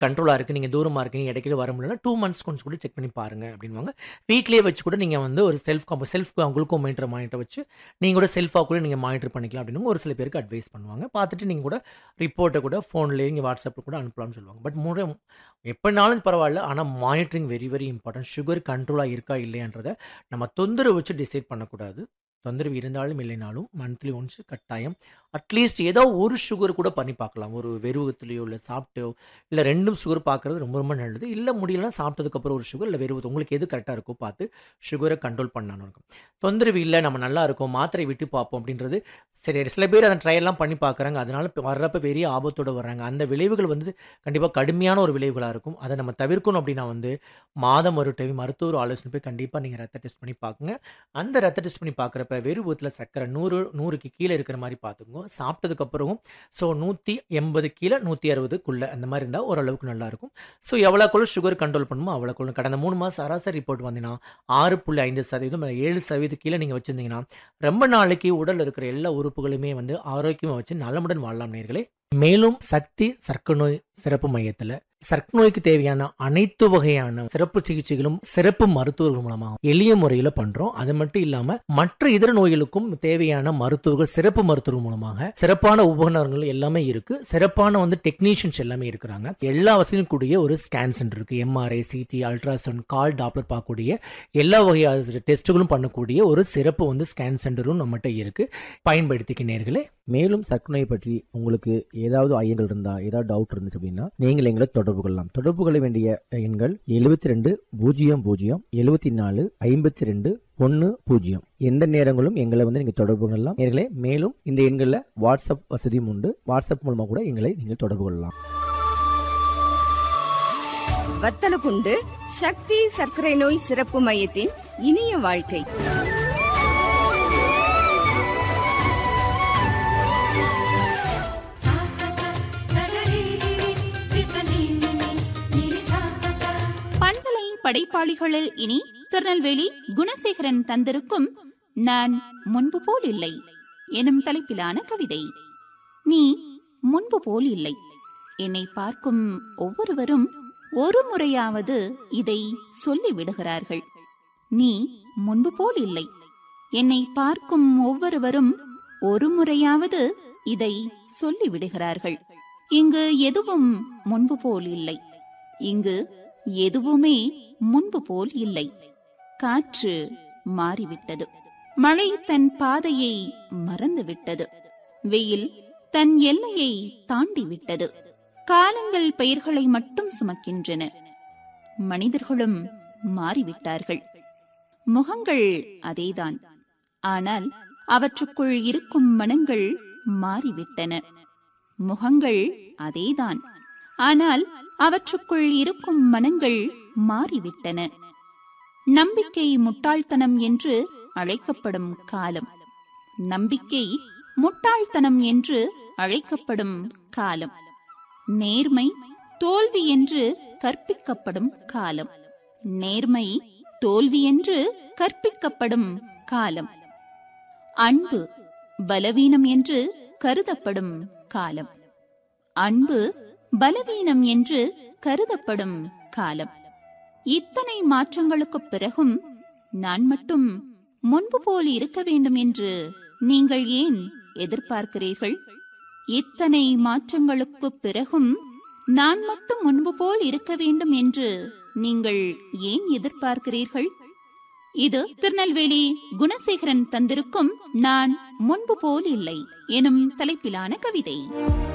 கண்ட்ரோலா இருக்கு. நீங்க தூரமா இருக்கீங்க, இடையில வர முடியலன்னா 2 மந்த்ஸ்க்கு ஒன்ஸ் கூட செக் பண்ணி பாருங்க அப்படின்னுவாங்க. வீட்லயே வச்சு கூட நீங்க வந்து ஒரு self combo self glucometer monitor வச்சு நீங்க கூட செல்ஃபா கூட நீங்க மானிட்டர் பண்ணிக்கலாம் அப்படின்னு ஒரு சில பேருக்கு அட்வைஸ் பண்ணுவாங்க. பார்த்துட்டு நீங்க கூட ரிப்போர்ட்ட கூட ஃபோன்லயே நீங்க WhatsAppல கூட அனுப்பலாம்னு சொல்லுவாங்க. பட் முறை எப்படினாலும் பரவாயில்ல. ஆனா monitoring very very important. Sugar கண்ட்ரோலா இருக்கா இல்லையான்றத நம்ம தொந்தரவு வச்சு டிசைட் பண்ணக்கூடாது. தொந்தரவு இருந்தாலும் இல்லைனாலும் மந்த்லி ஒன்ஸ் கட்டாயம் அட்லீஸ்ட் ஏதோ ஒரு சுகர் கூட பண்ணி பார்க்கலாம். ஒரு வெறுவத்திலயோ இல்ல சாப்பிட்டோ இல்ல 2ம் சுகர் பார்க்கறது ரொம்ப ரொம்ப நல்லது. இல்ல முடியலன்னா சாப்பிட்டதுக்கப்புறம் ஒரு சுகர் இல்ல வெறுவத்து உங்களுக்கு எது கரெக்ட்டா இருக்கோ பார்த்து சுகர கண்ட்ரோல் பண்ணணும் இருக்கும். தொந்தரவு இல்ல நம்ம நல்லா இருக்கோம். மாத்திரை விட்டு பார்ப்போம் அப்படின்றது சரி சில பேர் அந்த ட்ரையல்லாம் பண்ணி பார்க்குறாங்க. அதனால வர்றப்ப பெரிய ஆபத்தோட வர்றாங்க. அந்த விளைவுகள் வந்து கண்டிப்பா கடுமையான ஒரு விளைவுகளா இருக்கும். அத நம்ம தவிர்க்கணும் அப்படின்னா வந்து மாதம் ஒரு டைம் மருத்துவர் ஆலோசனை போய் கண்டிப்பா நீங்க ரத்த டெஸ்ட் பண்ணி பார்க்குங்க. அந்த ரத்த டெஸ்ட் பண்ணி பார்க்குறப்ப வெறுவத்துல சர்க்கரை 100 100க்கு கீழ இருக்கிற மாரி பார்த்துக்கோங்க. சாப்பிட்டதுக்கு அப்புறம் ஸோ 180 கீழ 160க்குள்ள அந்த மாரி இருந்தா ஓரளவுக்கு நல்லாயிருக்கும். ஸோ எவ்வளோக்குள்ள சுகர் கண்ட்ரோல் பண்ணணுமோ அவ்வளோக்குள்ள கடந்த 3 மாசம் சராசரி ரிப்போர்ட் வந்தீங்கன்னா 6.5% 7% கீழ நீங்க வச்சிருந்தீங்கன்னா, ரொம்ப நாளைக்கு உடல்ல இருக்கிற எல்லா உறுப்புகளுமே வந்து ஆரோக்கியமா வச்சு நலமுடன் வாழலாம் நேயர்களே. மேலும் சக்தி சர்க்கரை நோய் சிறப்பு மையத்துல சர்க்கரை நோய்க்கு தேவையான அனைத்து வகையான சிறப்பு சிகிச்சைகளும் சிறப்பு மருத்துவர்கள் மூலமா எளிய முறையில பண்றோம். அது மட்டும் இல்லாம மற்ற இதர நோய்களுக்கும் தேவையான மருத்துவர்கள் சிறப்பு மருத்துவர்கள் மூலமாக சிறப்பான உபகரணங்கள் எல்லாமே இருக்கு. சிறப்பான வந்து டெக்னீஷியன்ஸ் எல்லாமே இருக்கிறாங்க. எல்லா வசதியும் கூடிய ஒரு ஸ்கேன் சென்டர் இருக்கு. எம்ஆர்ஐ, சிடி, அல்ட்ராசவுண்ட், கால் டாப்லர் பார்க்கக்கூடிய எல்லா வகையான டெஸ்ட்டுகளும் பண்ணக்கூடிய ஒரு சிறப்பு வந்து ஸ்கேன் சென்டரும் நம்மகிட்ட இருக்கு. பயன்படுத்திக்க நேயர்களே. மேலும் சர்க்கரை நோய் பற்றி உங்களுக்கு ஏதாவது ஐயங்கள் இருந்தா, ஏதாவது டவுட் இருந்துச்சு அப்படின்னா, நீங்கள் எங்களை தொடர்பு கொள்ளலாம். தொடர்பு கொள்ள வேண்டிய எண்கள் 72 00 74 52 10 எந்த நேரங்களும் எங்களை வந்து நீங்க தொடர்பு கொள்ளலாம். நேயர்களே மேலும் இந்த எண்கள்ல வாட்ஸ்அப் வசதியும் உண்டு. வாட்ஸ்அப் மூலமா கூட எங்களை நீங்கள் தொடர்பு கொள்ளலாம். வத்தலகுண்டு சக்தி சர்க்கரை நோய் சிறப்பு மையத்தின் இனிய வாழ்க்கை सा सा सा सगरिरिरि रिसनिनिनि निरि सा सा सा பண்பலை படைப்பாளிகளில் இனி திருநெல்வேலி குணசேகரன் தந்திருக்கும் நான் முன்பு போல் இல்லை எனும் தலைப்பிலான கவிதை நீ முன்பு போல் இல்லை என்னை பார்க்கும் ஒவ்வொருவரும் ஒரு முறையாவது இதை சொல்லி விடுகிறார்கள் நீ முன்பு போல் இல்லை என்னை பார்க்கும் ஒவ்வொருவரும் ஒரு முறையாவது இதை சொல்லி விடுகிறார்கள் இங்கு எதுவும் முன்பு போல் இல்லை இங்கு எதுவுமே முன்பு போல் இல்லை காற்று மாறிவிட்டது மழை தன் பாதையை மறந்துவிட்டது வெயில் தன் எல்லையை தாண்டி விட்டது காலங்கள் பெயர்களை மட்டும் சுமக்கின்றன மனிதர்களும் மாறிவிட்டார்கள் முகங்கள் அதேதான் ஆனால் அவற்றுக்குள் இருக்கும் மனங்கள் மாறிவிட்டன முகங்கள் அதேதான் ஆனால் அவற்றுக்குள் இருக்கும் மனங்கள் மாறிவிட்டன நம்பிக்கை முட்டாள்தனம் என்று அழைக்கப்படும் காலம் நம்பிக்கை முட்டாள்தனம் என்று அழைக்கப்படும் காலம் நேர்மை தோல்வி என்று கற்பிக்கப்படும் காலம் நேர்மை தோல்வி என்று கற்பிக்கப்படும் காலம் அன்பு பலவீனம் என்று கருதப்படும் காலம் அன்பு பலவீனம் என்று கருதப்படும் காலம் இத்தனை மாற்றங்களுக்குப் பிறகும் நான் மட்டும் முன்பு போல் இருக்க வேண்டும் என்று நீங்கள் ஏன் எதிர்பார்க்கிறீர்கள் இத்தனை மாற்றங்களுக்குப் பிறகும் நான் மட்டும் முன்பு போல் இருக்க வேண்டும் என்று நீங்கள் ஏன் எதிர்பார்க்கிறீர்கள் இது திருநெல்வேலி குணசேகரன் தந்திருக்கும் நான் முன்பு போல் இல்லை எனும் தலைப்பிலான கவிதை